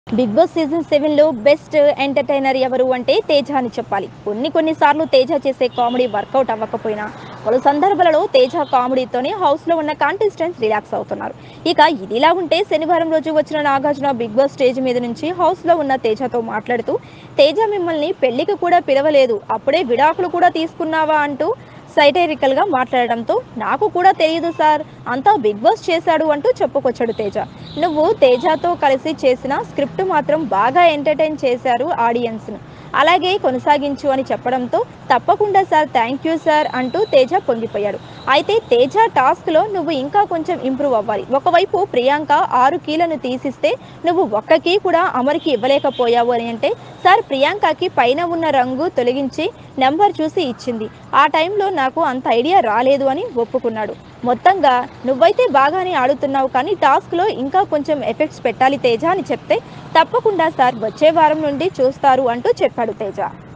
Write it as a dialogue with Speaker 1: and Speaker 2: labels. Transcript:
Speaker 1: big Boss season seven లో best entertainer ఎవరు అంటే తేజ అని చెప్పాలి కొన్ని కొన్ని సార్లు తేజ చేసే కామెడీ వర్కౌట్ అవ్వకపోయినా పలు సందర్భాలలో తేజ కామెడీతోనే హౌస్ లో ఉన్న కాంటెస్టెంట్స్ రిలాక్స్ అవుతున్నారు ఇక ఇదిలా ఉంటే శనివారం రోజు వచ్చిన నాగార్జున బిగ్ బాస్ స్టేజ్ మీద నుంచి హౌస్ లో ఉన్న తేజతో మాట్లాడుతూ తేజ మిమ్మల్ని పెళ్లికి కూడా పిలవలేదు అప్పుడే విడాకులు కూడా తీసుకున్నావా అంటూ సైటైరికల్ గా మాట్లాడడంతో నాకు కూడా తెలియదు సార్ అంతా బిగ్ బాస్ చేశాడు అంటూ చెప్పుకొచ్చాడు తేజ నువ్వు తేజతో కలిసి చేసిన స్క్రిప్ట్ మాత్రం బాగా ఎంటర్టైన్ చేశారు ఆడియన్స్ను అలాగే కొనసాగించు అని చెప్పడంతో తప్పకుండా సార్ థ్యాంక్ యూ సార్ అంటూ తేజ పొంగిపోయాడు అయితే తేజ టాస్క్లో నువ్వు ఇంకా కొంచెం ఇంప్రూవ్ అవ్వాలి ఒకవైపు ప్రియాంక ఆరు కీలను తీసిస్తే నువ్వు ఒక్క కీ కూడా అమర్కి ఇవ్వలేకపోయావు అని అంటే సార్ ప్రియాంకకి పైన ఉన్న రంగు తొలగించి నెంబర్ చూసి ఇచ్చింది ఆ టైంలో నాకు అంత ఐడియా రాలేదు అని ఒప్పుకున్నాడు మొత్తంగా నువ్వైతే బాగానే ఆడుతున్నావు కానీ టాస్క్లో ఇంకా కొంచెం ఎఫెక్ట్స్ పెట్టాలి తేజ అని చెప్తే తప్పకుండా సార్ వచ్చే వారం నుండి చూస్తారు అంటూ చెప్పాడు తేజ